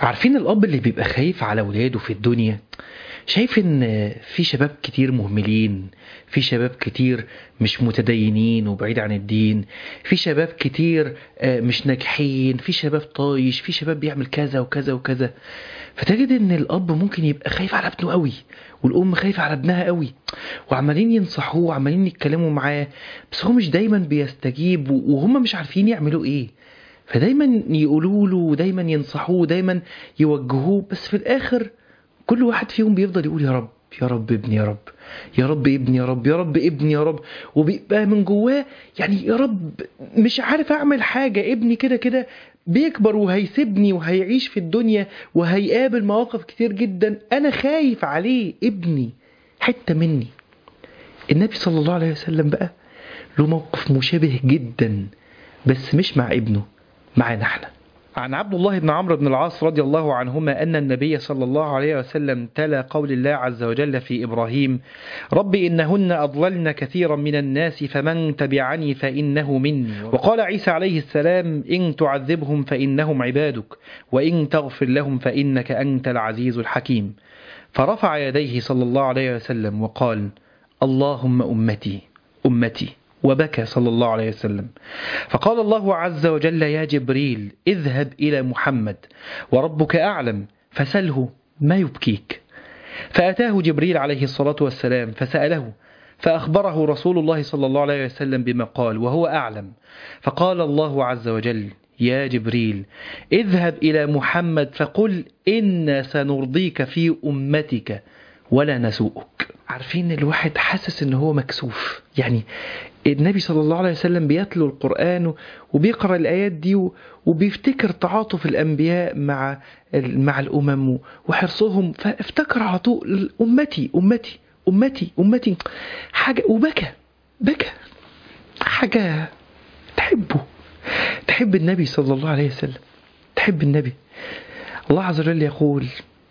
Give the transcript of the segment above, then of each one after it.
عارفين الأب اللي بيبقى خايف على ولاده في الدنيا شايف ان في شباب كتير مهملين في شباب كتير مش متدينين وبعيد عن الدين في شباب كتير آه، مش ناجحين في شباب طايش في شباب بيعمل كذا وكذا وكذا فتجد ان الاب ممكن يبقى خايف على ابنه قوي والام خايفه على ابنها قوي وعمالين ينصحوه وعمالين يتكلموا معاه بس هو مش دايما بيستجيب وهم مش عارفين يعملوا ايه فدايما يقولوا له ودايما ينصحوه ودايما يوجهوه بس في الاخر كل واحد فيهم بيفضل يقول يا رب يا رب ابني يا رب يا رب ابني يا رب يا رب ابني يا رب وبيبقى من جواه يعني يا رب مش عارف اعمل حاجة ابني كده كده بيكبر وهيسيبني وهيعيش في الدنيا وهيقابل مواقف كتير جدا انا خايف عليه ابني حتة مني النبي صلى الله عليه وسلم بقى له موقف مشابه جدا بس مش مع ابنه معنا احنا عن عبد الله بن عمرو بن العاص رضي الله عنهما أن النبي صلى الله عليه وسلم تلا قول الله عز وجل في إبراهيم رب إنهن أضللن كثيرا من الناس فمن تبعني فإنه مني وقال عيسى عليه السلام إن تعذبهم فإنهم عبادك وإن تغفر لهم فإنك أنت العزيز الحكيم فرفع يديه صلى الله عليه وسلم وقال اللهم أمتي أمتي وبكى صلى الله عليه وسلم فقال الله عز وجل يا جبريل اذهب إلى محمد وربك أعلم فسله ما يبكيك فأتاه جبريل عليه الصلاة والسلام فسأله فأخبره رسول الله صلى الله عليه وسلم بما قال وهو أعلم فقال الله عز وجل يا جبريل اذهب إلى محمد فقل إنا سنرضيك في أمتك ولا نسوءك عارفين الواحد حاسس ان هو مكسوف يعني النبي صلى الله عليه وسلم بيتلو القرآن وبيقرأ الآيات دي وبيفتكر تعاطف الأنبياء مع مع الأمم وحرصهم فافتكر على طول أمتي أمتي أمتي أمتي حاجة وبكى بكى حاجة تحبه تحب النبي صلى الله عليه وسلم تحب النبي الله عز وجل يقول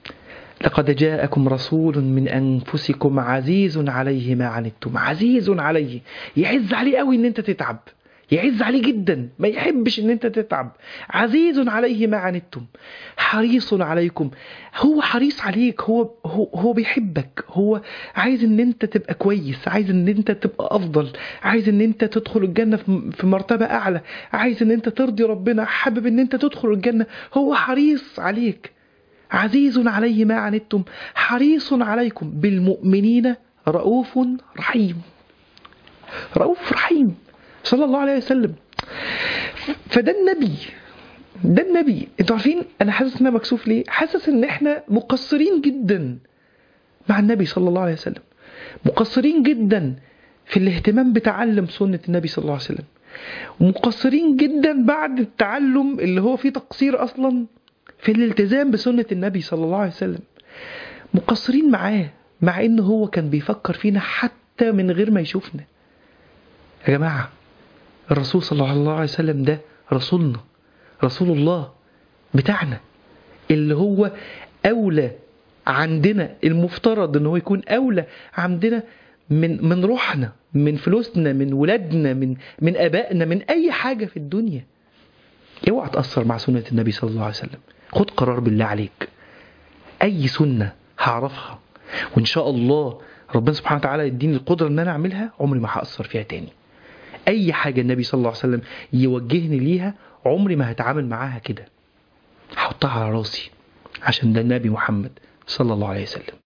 لقد جاءكم رسول من أنفسكم عزيز عليه ما عنتم عزيز عليه يعز عليه قوي ان انت تتعب يعز عليه جدا ما يحبش ان انت تتعب عزيز عليه ما عنتم حريص عليكم هو حريص عليك هو هو, هو بيحبك هو عايز ان انت تبقى كويس عايز ان انت تبقى افضل عايز ان انت تدخل الجنة في مرتبة اعلى عايز ان انت ترضي ربنا حابب ان انت تدخل الجنة هو حريص عليك عزيز عليه ما عنتم حريص عليكم بالمؤمنين رؤوف رحيم رؤوف رحيم صلى الله عليه وسلم فده النبي ده النبي انتوا عارفين انا حاسس ان انا مكسوف ليه حاسس ان احنا مقصرين جدا مع النبي صلى الله عليه وسلم مقصرين جدا في الاهتمام بتعلم سنة النبي صلى الله عليه وسلم ومقصرين جدا بعد التعلم اللي هو فيه تقصير اصلا في الالتزام بسنة النبي صلى الله عليه وسلم مقصرين معاه مع ان هو كان بيفكر فينا حتى من غير ما يشوفنا يا جماعة الرسول صلى الله عليه وسلم ده رسولنا رسول الله بتاعنا اللي هو أولى عندنا المفترض ان هو يكون أولى عندنا من من روحنا من فلوسنا من ولادنا من من ابائنا من اي حاجه في الدنيا اوعى تاثر مع سنه النبي صلى الله عليه وسلم خد قرار بالله عليك اي سنه هعرفها وان شاء الله ربنا سبحانه وتعالى يديني القدره ان انا اعملها عمري ما هاثر فيها تاني اي حاجه النبي صلى الله عليه وسلم يوجهني ليها عمري ما هتعامل معاها كده هحطها على راسي عشان ده النبي محمد صلى الله عليه وسلم